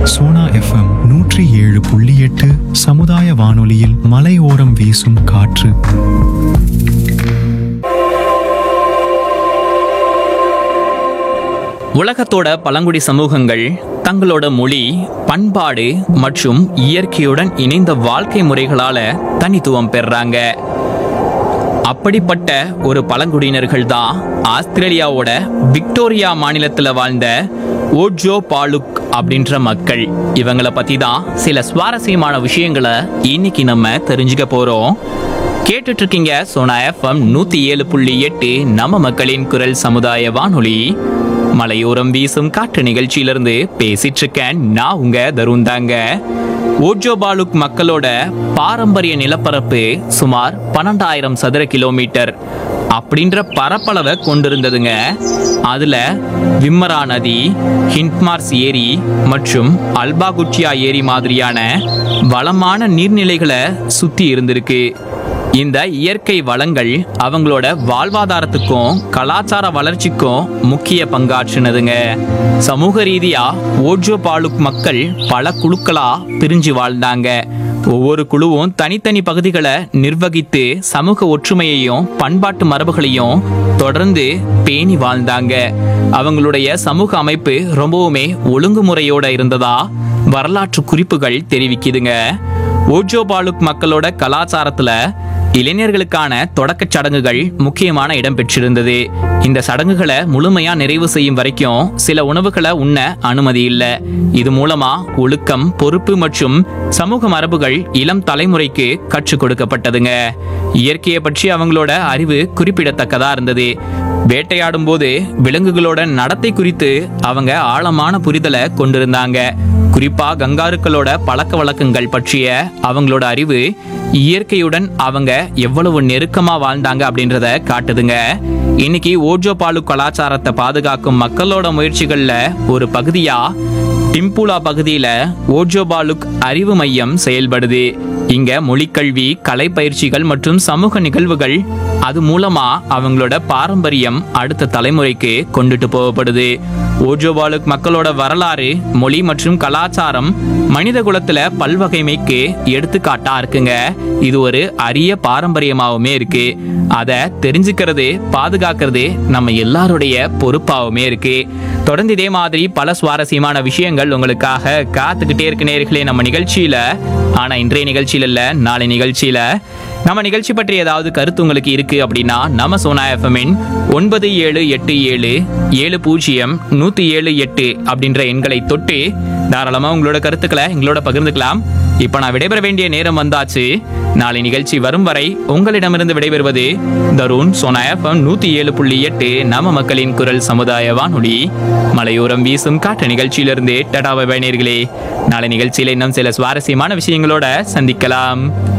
Sona FM நூற்றி ஏழு புள்ளி எட்டு சமுதாய வானொலியில் மலையோரம் வீசும் காற்று உலகத்தோட பழங்குடி சமூகங்கள் தங்களோட மொழி பண்பாடு மற்றும் இயற்கையுடன் இணைந்த வாழ்க்கை முறைகளால தனித்துவம் பெறுறாங்க அப்படிப்பட்ட ஒரு பழங்குடியினர்கள் தான் ஆஸ்திரேலியாவோட விக்டோரியா மாநிலத்தில் வாழ்ந்த ஓஜோ பாலுக் அப்படின்ற மக்கள் இவங்கள பத்தி தான் சில சுவாரஸ்யமான விஷயங்களை இன்னைக்கு நம்ம தெரிஞ்சுக்க போறோம் கேட்டுட்டு இருக்கீங்க சோனா எஃப்எம் நூத்தி ஏழு புள்ளி எட்டு நம்ம மக்களின் குரல் சமுதாய வானொலி மலையோரம் வீசும் காற்று நிகழ்ச்சியிலிருந்து பேசிட்டு இருக்கேன் நான் உங்க தருண் தாங்க ஓஜோ பாலுக் மக்களோட பாரம்பரிய நிலப்பரப்பு சுமார் பன்னெண்டாயிரம் சதுர கிலோமீட்டர் அப்படின்ற பரப்பளவை கொண்டிருந்ததுங்க அதுல விம்மரா நதி ஹிண்ட்மார்ஸ் ஏரி மற்றும் அல்பாகுச்சியா ஏரி மாதிரியான வளமான நீர்நிலைகளை சுத்தி இருந்திருக்கு இந்த இயற்கை வளங்கள் அவங்களோட வாழ்வாதாரத்துக்கும் கலாச்சார வளர்ச்சிக்கும் முக்கிய பங்காற்றினதுங்க சமூக ரீதியா ஓஜோ பாலுக் மக்கள் பல குழுக்களா பிரிஞ்சு வாழ்ந்தாங்க ஒவ்வொரு குழுவும் தனித்தனி பகுதிகளை நிர்வகித்து சமூக ஒற்றுமையையும் பண்பாட்டு மரபுகளையும் தொடர்ந்து பேணி வாழ்ந்தாங்க அவங்களுடைய சமூக அமைப்பு ரொம்பவுமே ஒழுங்குமுறையோட இருந்ததா வரலாற்று குறிப்புகள் தெரிவிக்குதுங்க ஓஜோ பாலுக் மக்களோட கலாச்சாரத்துல இளைஞர்களுக்கான தொடக்கச் சடங்குகள் முக்கியமான இடம் பெற்றிருந்தது இந்த சடங்குகளை முழுமையா நிறைவு செய்யும் வரைக்கும் சில உணவுகளை உண்ண அனுமதி இல்லை இது மூலமா ஒழுக்கம் பொறுப்பு மற்றும் சமூக மரபுகள் இளம் தலைமுறைக்கு கற்றுக் கொடுக்கப்பட்டதுங்க இயற்கையை பற்றி அவங்களோட அறிவு குறிப்பிடத்தக்கதா இருந்தது வேட்டையாடும் போது விலங்குகளோட நடத்தை குறித்து அவங்க ஆழமான புரிதலை கொண்டிருந்தாங்க குறிப்பா கங்காருக்களோட பழக்க வழக்கங்கள் பற்றிய அவங்களோட அறிவு இயற்கையுடன் அவங்க எவ்வளவு நெருக்கமா வாழ்ந்தாங்க அப்படின்றத காட்டுதுங்க இன்னைக்கு ஓஜோ பாலு கலாச்சாரத்தை பாதுகாக்கும் மக்களோட முயற்சிகள்ல ஒரு பகுதியா டிம்புலா பகுதியில ஓஜோ பாலுக் அறிவு மையம் செயல்படுது இங்க மொழிக்கல்வி கலை பயிற்சிகள் மற்றும் சமூக நிகழ்வுகள் அது மூலமா அவங்களோட பாரம்பரியம் அடுத்த தலைமுறைக்கு கொண்டுட்டு போகப்படுது ஓஜோ பாலுக் மக்களோட வரலாறு மொழி மற்றும் கலாச்சாரம் மனித குலத்துல பல்வகைமைக்கு எடுத்துக்காட்டா இருக்குங்க இது ஒரு அரிய பாரம்பரியமாவுமே இருக்கு அதை தெரிஞ்சுக்கிறது பாதுகாக்கிறது நம்ம எல்லாருடைய பொறுப்பாவுமே இருக்கு தொடர்ந்து இதே மாதிரி பல சுவாரஸ்யமான விஷயங்கள் உங்களுக்காக காத்துக்கிட்டே இருக்கு நேர்களே நம்ம நிகழ்ச்சியில ஆனா இன்றைய நிகழ்ச்சியில இல்ல நாளை நிகழ்ச்சியில நம்ம நிகழ்ச்சி பற்றி ஏதாவது கருத்து உங்களுக்கு இருக்கு அப்படின்னா நம்ம சோனா எஃப்எம்மின் ஒன்பது ஏழு எட்டு ஏழு ஏழு பூஜ்ஜியம் நூத்தி ஏழு எட்டு அப்படின்ற எண்களை தொட்டு தாராளமா உங்களோட கருத்துக்களை எங்களோட பகிர்ந்துக்கலாம் இப்ப நான் விடைபெற வேண்டிய நேரம் வந்தாச்சு நாளை நிகழ்ச்சி வரும் வரை உங்களிடமிருந்து விடைபெறுவது தருண் சோனா எஃப்எம் நூத்தி ஏழு புள்ளி எட்டு நம்ம மக்களின் குரல் சமுதாய வானொலி மலையோரம் வீசும் காற்று நிகழ்ச்சியிலிருந்து டடா பை நேர்களே நாளை நிகழ்ச்சியில இன்னும் சில சுவாரஸ்யமான விஷயங்களோட சந்திக்கலாம்